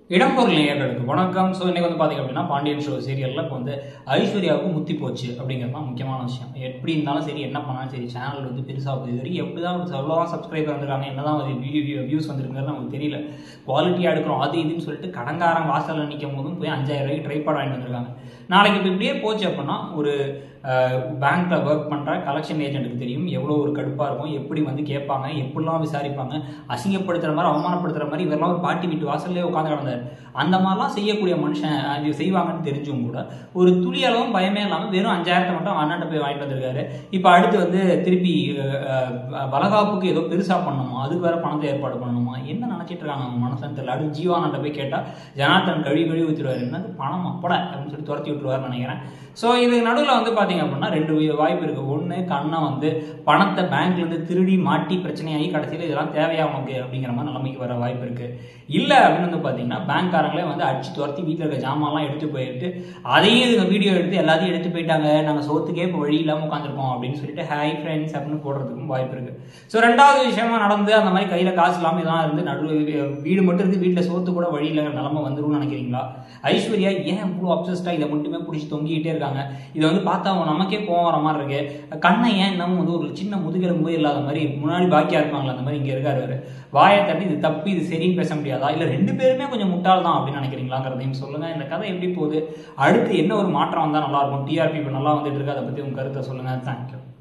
இடம்பொருள் நேயர்களுக்கு வணக்கம் ஸோ இன்னைக்கு வந்து பார்த்தீங்க அப்படின்னா பாண்டியன் ஷோ சீரியலில் இப்போ வந்து ஐஸ்வர்யாவுக்கு முத்தி போச்சு அப்படிங்கிறது தான் முக்கியமான விஷயம் எப்படி இருந்தாலும் சரி என்ன பண்ணாலும் சரி சேனல் வந்து பெருசாக போகுது இது வரைக்கும் எப்படி தான் எவ்வளோதான் சப்ஸ்கிரைபர் வந்திருக்காங்க என்ன தான் வியூஸ் வந்திருக்குங்கிறது நமக்கு தெரியல குவாலிட்டியாக எடுக்கிறோம் அது இதுன்னு சொல்லிட்டு கடங்காரன் வாசலில் நிற்கும் போதும் போய் அஞ்சாயிரம் ரூபாய்க்கு ட்ரைபாட் வாங்கிட்டு வந்திருக்காங்க நாளைக்கு இப்போ இப்படியே போச்சு அப்படின்னா ஒரு பேங்க்ல ஒர்க் பண்ணுற கலெக்ஷன் ஏஜென்ட்டுக்கு தெரியும் எவ்வளோ ஒரு கடுப்பாக இருக்கும் எப்படி வந்து கேட்பாங்க எப்படிலாம் விசாரிப்பாங்க அசிங்கப்படுத்துகிற மாதிரி அவமானப்படுத்துகிற மாதிரி இவரெல்லாம் ஒரு பாட்டி வீட்டு வாசல்லே உட்காந்து கிடந்தார் அந்த மாதிரிலாம் செய்யக்கூடிய மனுஷன் அது செய்வாங்கன்னு தெரிஞ்சும் கூட ஒரு துளி அளவும் பயமே இல்லாமல் வெறும் அஞ்சாயிரத்தை மட்டும் அண்ணாட்ட போய் வாங்கிட்டு வந்திருக்காரு இப்போ அடுத்து வந்து திருப்பி அஹ், அஹ், வளகாப்புக்கு ஏதோ பெருசாக பண்ணணுமா அதுக்கு வேற பணத்தை ஏற்பாடு பண்ணணுமா என்ன நினச்சிட்டு இருக்காங்க அவங்க மனசுன்னு தெரியல அடுத்து ஜீவானண்ட போய் கேட்டால் ஜனார்த்தன் கழுவி கழுவி ஊற்றிடுவார் என்னது பணம் அப்பட அப்படின்னு சொல்லி துரத்தி விட்டுருவாருன்னு நினைக்கிறேன் ஸோ இது நடுவில் வந்து பார்த்தீங்க அப்படின்னா ரெண்டு வி- வாய்ப்பு இருக்குது ஒன்று கண்ணை வந்து பணத்தை பேங்க்லேருந்து திருடி மாட்டி பிரச்சனையாகி கடைசியில் இதெல்லாம் தேவையா உனக்கு அப்படிங்கிற மாதிரி நிலைமைக்கு வர வாய்ப்பு இருக்குது இல்லை அப்படின்னு வந்து பார்த்தீங்கன்னா பேங்க்காரங்களே வந்து அடிச்சு துரத்தி வீட்டில் இருக்க ஜாமான்லாம் எடுத்து போயிட்டு அதையும் இதுங்க வீடியோ எடுத்து எல்லாத்தையும் எடுத்து போயிட்டாங்க நாங்கள் சோத்துக்கே இப்போ வழி இல்லாமல் உட்காந்துருக்கோம் அப்படின்னு சொல்லிட்டு ஹாய் ஃப்ரெண்ட்ஸ் அப்படின்னு போடுறதுக்கும் வாய்ப்பு இருக்குது ஸோ ரெண்டாவது விஷயமா நடந்து அந்த மாதிரி கையில் காசு இல்லாமல் இதெல்லாம் இருந்து நடு வீடு மட்டும் இருந்து வீட்டில் சோத்து கூட வழி இல்லைங்கிற நிலமை வந்துரும்னு நினைக்கிறீங்களா ஐஸ்வர்யா ஏன் இவ்வளோ அப்சஸ்டாக இதை மட்டுமே பிடிச்சி தொங்கிக்கிட்டே இருக்காங்க இதை வந்து பார்த்தா அவங்க நமக்கே கோவம் வர மாதிரி இருக்கு கண்ணை ஏன் இன்னமும் வந்து ஒரு சின்ன முதுகெலும்பு இல்லாத மாதிரி முன்னாடி பாக்கியா இருப்பாங்களா அந்த மாதிரி இங்கே இருக்காரு அவரு வாயை தட்டி இது தப்பு இது சரின்னு பேச முடியாதா இல்லை ரெண்டு பேருமே கொஞ்சம் முட்டாள் தான் அப்படின்னு நினைக்கிறீங்களாங்கிறதையும் சொல்லுங்க இந்த கதை எப்படி போகுது அடுத்து என்ன ஒரு மாற்றம் வந்தால் நல்லா இருக்கும் டிஆர்பி இப்போ நல்லா வந்துட்டு இருக்கு அதை பற்றி உங்க கருத்தை சொல்லுங்க தேங்க்யூ